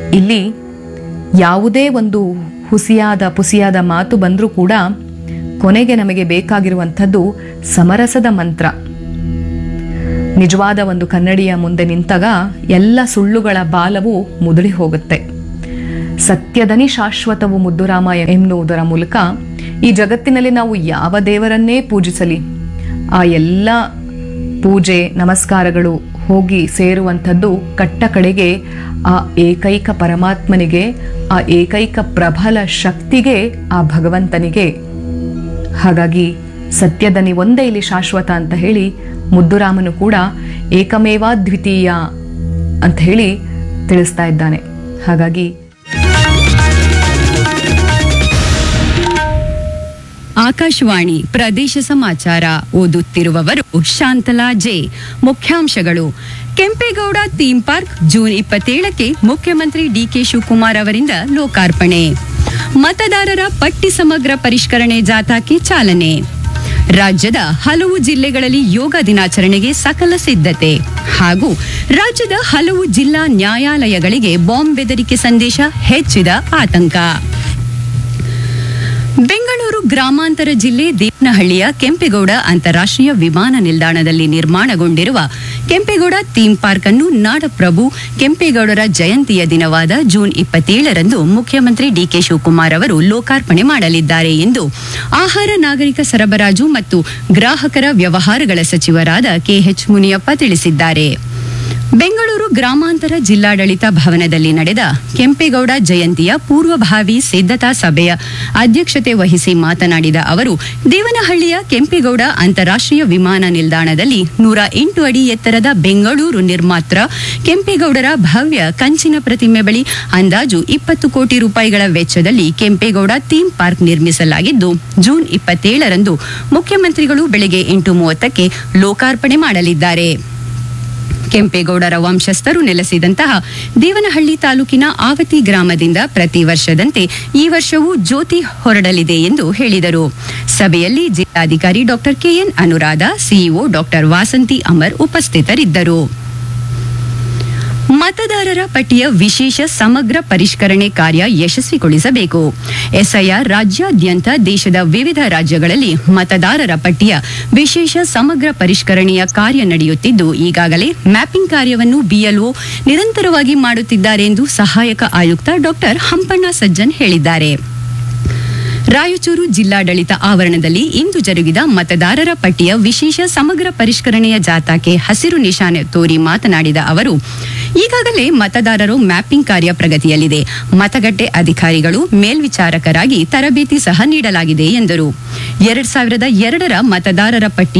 ಇಲ್ಲಿ ಯಾವುದೇ ಒಂದು ಹುಸಿಯಾದ ಪುಸಿಯಾದ ಮಾತು ಬಂದರೂ ಕೂಡ ಕೊನೆಗೆ ನಮಗೆ ಬೇಕಾಗಿರುವಂಥದ್ದು ಸಮರಸದ ಮಂತ್ರ ನಿಜವಾದ ಒಂದು ಕನ್ನಡಿಯ ಮುಂದೆ ನಿಂತಾಗ ಎಲ್ಲ ಸುಳ್ಳುಗಳ ಬಾಲವು ಮುದುಡಿ ಹೋಗುತ್ತೆ ಸತ್ಯದನಿ ಶಾಶ್ವತವು ಮುದ್ದುರಾಮ ಎನ್ನುವುದರ ಮೂಲಕ ಈ ಜಗತ್ತಿನಲ್ಲಿ ನಾವು ಯಾವ ದೇವರನ್ನೇ ಪೂಜಿಸಲಿ ಆ ಎಲ್ಲ ಪೂಜೆ ನಮಸ್ಕಾರಗಳು ಹೋಗಿ ಸೇರುವಂಥದ್ದು ಕಟ್ಟ ಕಡೆಗೆ ಆ ಏಕೈಕ ಪರಮಾತ್ಮನಿಗೆ ಆ ಏಕೈಕ ಪ್ರಬಲ ಶಕ್ತಿಗೆ ಆ ಭಗವಂತನಿಗೆ ಹಾಗಾಗಿ ಸತ್ಯದನಿ ಒಂದೇ ಇಲ್ಲಿ ಶಾಶ್ವತ ಅಂತ ಹೇಳಿ ಮುದ್ದುರಾಮನು ಕೂಡ ಏಕಮೇವಾ ದ್ವಿತೀಯ ಅಂತ ಹೇಳಿ ತಿಳಿಸ್ತಾ ಇದ್ದಾನೆ ಹಾಗಾಗಿ ಆಕಾಶವಾಣಿ ಪ್ರದೇಶ ಸಮಾಚಾರ ಓದುತ್ತಿರುವವರು ಶಾಂತಲಾ ಜೆ ಮುಖ್ಯಾಂಶಗಳು ಕೆಂಪೇಗೌಡ ಥೀಮ್ ಪಾರ್ಕ್ ಜೂನ್ ಇಪ್ಪತ್ತೇಳಕ್ಕೆ ಮುಖ್ಯಮಂತ್ರಿ ಡಿಕೆ ಶಿವಕುಮಾರ್ ಅವರಿಂದ ಲೋಕಾರ್ಪಣೆ ಮತದಾರರ ಪಟ್ಟಿ ಸಮಗ್ರ ಪರಿಷ್ಕರಣೆ ಜಾಥಾಕ್ಕೆ ಚಾಲನೆ ರಾಜ್ಯದ ಹಲವು ಜಿಲ್ಲೆಗಳಲ್ಲಿ ಯೋಗ ದಿನಾಚರಣೆಗೆ ಸಕಲ ಸಿದ್ಧತೆ ಹಾಗೂ ರಾಜ್ಯದ ಹಲವು ಜಿಲ್ಲಾ ನ್ಯಾಯಾಲಯಗಳಿಗೆ ಬಾಂಬ್ ಬೆದರಿಕೆ ಸಂದೇಶ ಹೆಚ್ಚಿದ ಆತಂಕ ಬೆಂಗಳೂರು ಗ್ರಾಮಾಂತರ ಜಿಲ್ಲೆ ದೇವನಹಳ್ಳಿಯ ಕೆಂಪೇಗೌಡ ಅಂತಾರಾಷ್ಟ್ರೀಯ ವಿಮಾನ ನಿಲ್ದಾಣದಲ್ಲಿ ನಿರ್ಮಾಣಗೊಂಡಿರುವ ಕೆಂಪೇಗೌಡ ಥೀಮ್ ಪಾರ್ಕ್ ಅನ್ನು ನಾಡಪ್ರಭು ಕೆಂಪೇಗೌಡರ ಜಯಂತಿಯ ದಿನವಾದ ಜೂನ್ ಇಪ್ಪತ್ತೇಳರಂದು ಮುಖ್ಯಮಂತ್ರಿ ಡಿಕೆ ಶಿವಕುಮಾರ್ ಅವರು ಲೋಕಾರ್ಪಣೆ ಮಾಡಲಿದ್ದಾರೆ ಎಂದು ಆಹಾರ ನಾಗರಿಕ ಸರಬರಾಜು ಮತ್ತು ಗ್ರಾಹಕರ ವ್ಯವಹಾರಗಳ ಸಚಿವರಾದ ಕೆಎಚ್ ಮುನಿಯಪ್ಪ ತಿಳಿಸಿದ್ದಾರೆ ಬೆಂಗಳೂರು ಗ್ರಾಮಾಂತರ ಜಿಲ್ಲಾಡಳಿತ ಭವನದಲ್ಲಿ ನಡೆದ ಕೆಂಪೇಗೌಡ ಜಯಂತಿಯ ಪೂರ್ವಭಾವಿ ಸಿದ್ಧತಾ ಸಭೆಯ ಅಧ್ಯಕ್ಷತೆ ವಹಿಸಿ ಮಾತನಾಡಿದ ಅವರು ದೇವನಹಳ್ಳಿಯ ಕೆಂಪೇಗೌಡ ಅಂತಾರಾಷ್ಟ್ರೀಯ ವಿಮಾನ ನಿಲ್ದಾಣದಲ್ಲಿ ನೂರ ಎಂಟು ಅಡಿ ಎತ್ತರದ ಬೆಂಗಳೂರು ನಿರ್ಮಾತ್ರ ಕೆಂಪೇಗೌಡರ ಭವ್ಯ ಕಂಚಿನ ಪ್ರತಿಮೆ ಬಳಿ ಅಂದಾಜು ಇಪ್ಪತ್ತು ಕೋಟಿ ರೂಪಾಯಿಗಳ ವೆಚ್ಚದಲ್ಲಿ ಕೆಂಪೇಗೌಡ ಥೀಮ್ ಪಾರ್ಕ್ ನಿರ್ಮಿಸಲಾಗಿದ್ದು ಜೂನ್ ಇಪ್ಪತ್ತೇಳರಂದು ಮುಖ್ಯಮಂತ್ರಿಗಳು ಬೆಳಗ್ಗೆ ಎಂಟು ಮೂವತ್ತಕ್ಕೆ ಲೋಕಾರ್ಪಣೆ ಮಾಡಲಿದ್ದಾರೆ ಕೆಂಪೇಗೌಡರ ವಂಶಸ್ಥರು ನೆಲೆಸಿದಂತಹ ದೇವನಹಳ್ಳಿ ತಾಲೂಕಿನ ಆವತಿ ಗ್ರಾಮದಿಂದ ಪ್ರತಿ ವರ್ಷದಂತೆ ಈ ವರ್ಷವೂ ಜ್ಯೋತಿ ಹೊರಡಲಿದೆ ಎಂದು ಹೇಳಿದರು ಸಭೆಯಲ್ಲಿ ಜಿಲ್ಲಾಧಿಕಾರಿ doctor KN Anuradha CEO doctor Vasanthi Amar ಉಪಸ್ಥಿತರಿದ್ದರು ಮತದಾರರ ಪಟ್ಟಿಯ ವಿಶೇಷ ಸಮಗ್ರ ಪರಿಷ್ಕರಣೆ ಕಾರ್ಯ ಯಶಸ್ವಿಗೊಳಿಸಬೇಕು ಎಸ್ಐಆರ್ ರಾಜ್ಯಾದ್ಯಂತ ದೇಶದ ವಿವಿಧ ರಾಜ್ಯಗಳಲ್ಲಿ ಮತದಾರರ ಪಟ್ಟಿಯ ವಿಶೇಷ ಸಮಗ್ರ ಪರಿಷ್ಕರಣೆಯ ಕಾರ್ಯ ನಡೆಯುತ್ತಿದ್ದು ಈಗಾಗಲೇ ಮ್ಯಾಪಿಂಗ್ ಕಾರ್ಯವನ್ನು ಬಿಎಲ್ಒ ನಿರಂತರವಾಗಿ ಮಾಡುತ್ತಿದ್ದಾರೆ ಎಂದು ಸಹಾಯಕ ಆಯುಕ್ತ ಡಾಕ್ಟರ್ ಹಂಪಣ್ಣ ಸಜ್ಜನ್ ಹೇಳಿದ್ದಾರೆ ರಾಯಚೂರು ಜಿಲ್ಲಾಡಳಿತ ಆವರಣದಲ್ಲಿ ಇಂದು ಜರುಗಿದ ಮತದಾರರ ಪಟ್ಟಿಯ ವಿಶೇಷ ಸಮಗ್ರ ಪರಿಷ್ಕರಣೆಯ ಜಾಥಾಕ್ಕೆ ಹಸಿರು ನಿಶಾನೆ ತೋರಿ ಮಾತನಾಡಿದ ಅವರು ಈಗಾಗಲೇ ಮತದಾರರು ಮ್ಯಾಪಿಂಗ್ ಕಾರ್ಯ ಪ್ರಗತಿಯಲ್ಲಿದೆ ಮತಗಟ್ಟೆ ಅಧಿಕಾರಿಗಳು ಮೇಲ್ವಿಚಾರಕರಾಗಿ ತರಬೇತಿ ಸಹ ನೀಡಲಾಗಿದೆ ಎಂದರು ಎರಡ್ ಸಾವಿರದ ಎರಡರ ಮತದಾರರ ಪಟ್ಟಿ